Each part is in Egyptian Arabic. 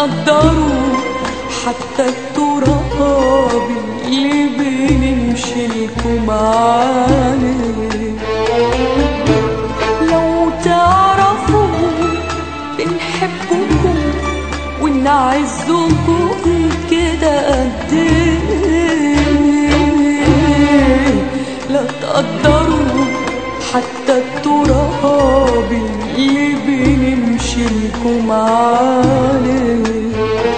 تقدروا حتى التراب اللي بنمشي لكم عليه لو تعرفوا بنحبكم ونعزكم كده قد ايه لا تقدروا حتى التراب اللي بنمشي لكم عليه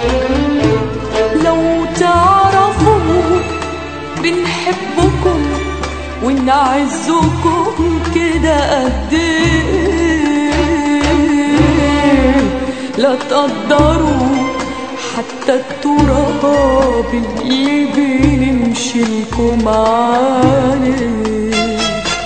لو تعرفوا بنحبكم ونعزكم كده قد ايه لا تقدروا حتى التراب اللي بنمشي لكم عليه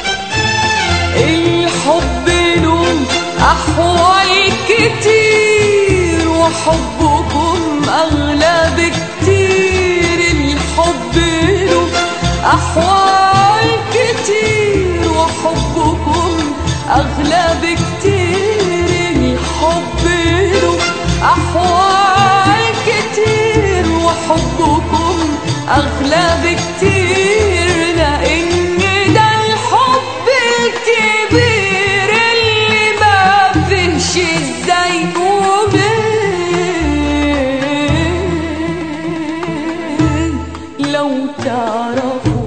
الحب له أحوال كتير وحبكم أغلى بكتير الحب له أحوال كتير وحبكم أغلى بكتير الحب له أحوال كتير وحبكم أغلى بكتير لأن ده الحب الكبير اللي ما فيش ازاي ومين لو تعرفوا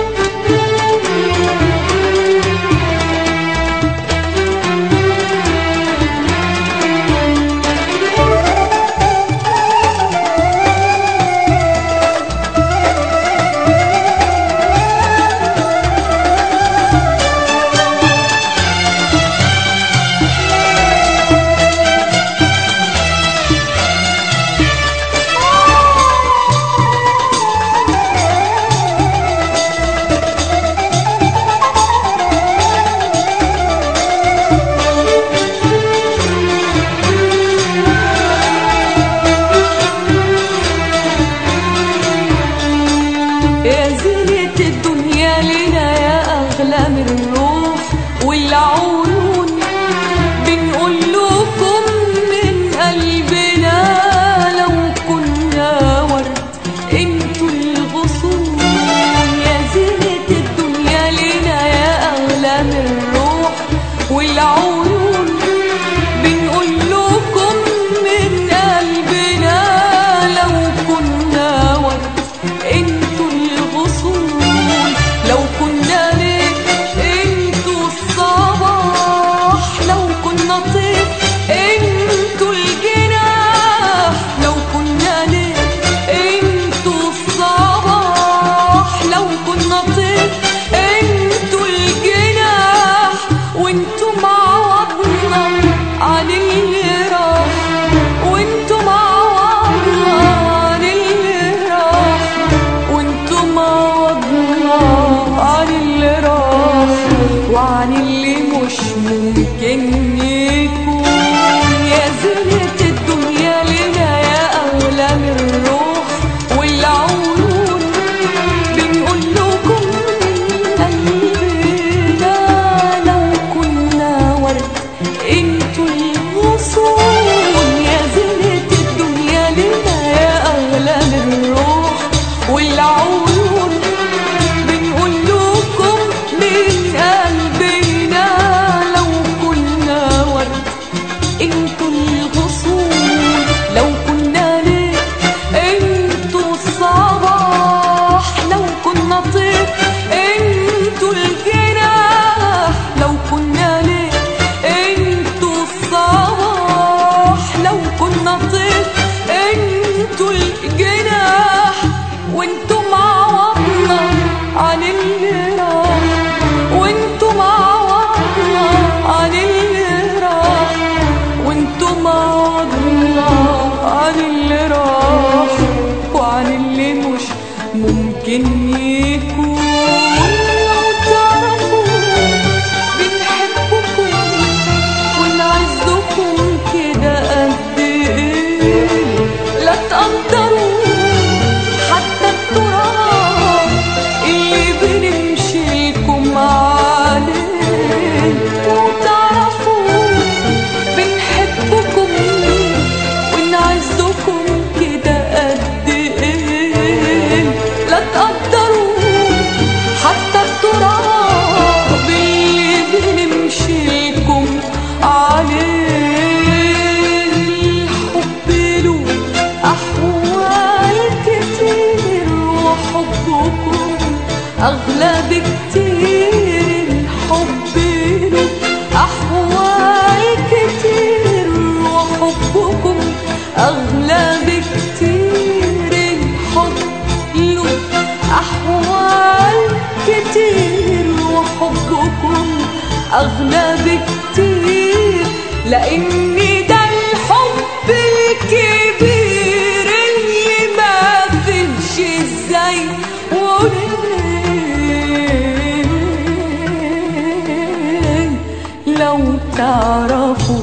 يا زينة الدنيا لنا يا أغلى من الروح والعيون بنقول لكم من قلبنا لو كنا ورد انتوا الغصون يا زينة الدنيا لنا يا أغلى من الروح والعيون بنقول لكم من قلبنا لو كنا ورد انتوا الغصون لو كنا ليه انتوا الصباح لو كنا طير انتوا الجناح لو كنا ليه انتوا الصباح لو كنا طير انتوا الجناح وانتوا معوضنا عن اللي راح وانتوا معوضنا عن اللي راح وانتوا معوضنا عن اللي راح وعن اللي مش ممكن يكون يا زينة الدنيا لنا يا أغلى من الروح والعيون بنقول لكم من قلبنا لو كنا ورد انتوا الغصون يا زينة الدنيا لنا يا أغلى من الروح والعيون بنقول لكم من قلبنا لو كنا لان ده الحب الكبير اللي ما فيش ازاي وليه لو تعرفوا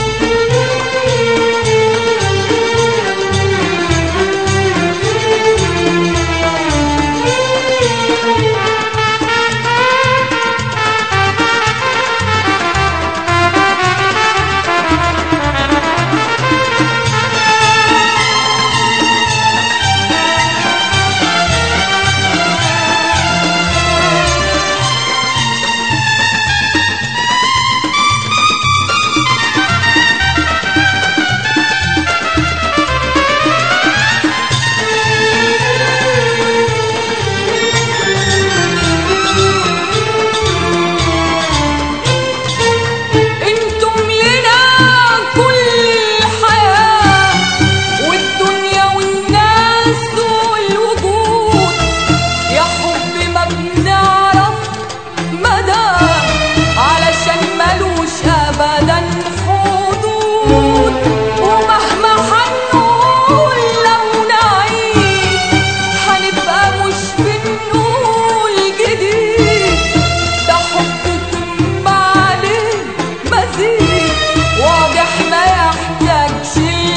انتم لنا كل الحياة والدنيا والناس والوجود يا حب ما بنعرف مدى علشان ملوش ابدا حدود ومهما هنقول لو نعيد هنبقى مش بنقول جديد ده حبكم عليه مزيد واضح ما يحتاجش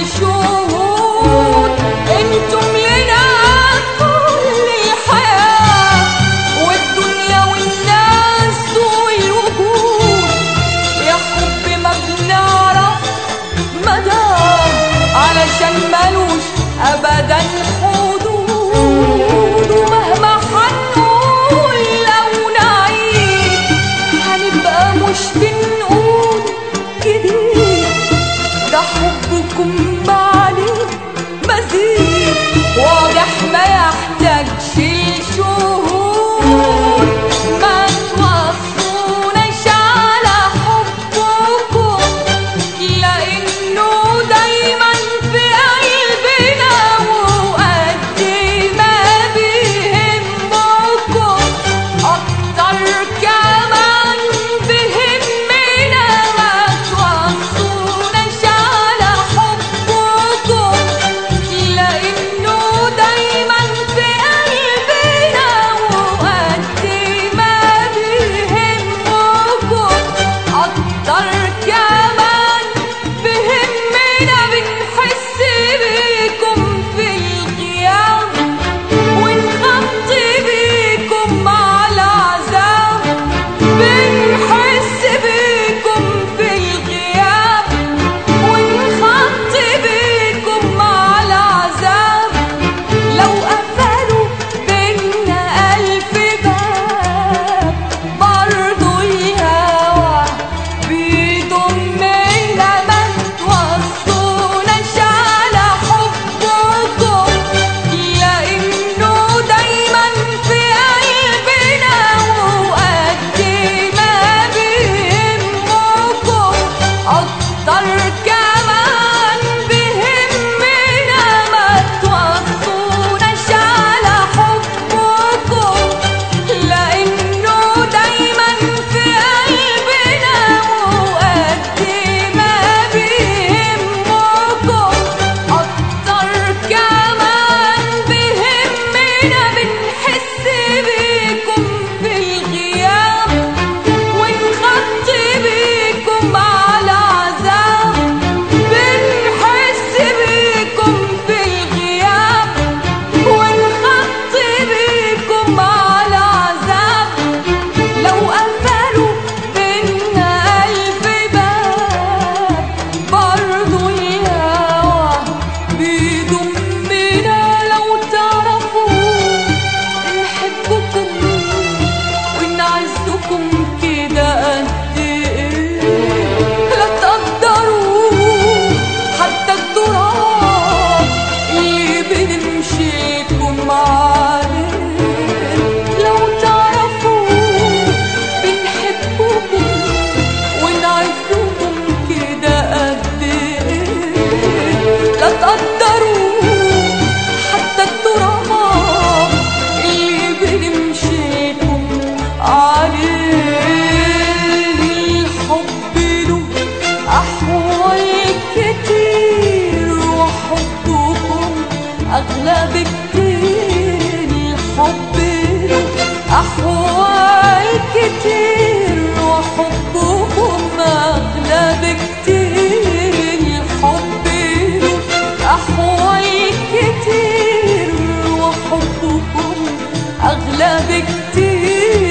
شهود انتم لنا كل الحياة والدنيا والناس والوجود يا حب ما بنعرف مدى علشان ملوش ابدا حدود ومهما هنقول لو نعيد هنبقى مش بنقول جديد ده حبكم عليه مزيد واضح ما يحتاجش شهود ما توصوناش على حبكم لانه دايما في قلبنا وقد ما بيهمكم اكتر كمان بيهمنا ما توصوناش على حبكم لانه دايما أغلى بكتير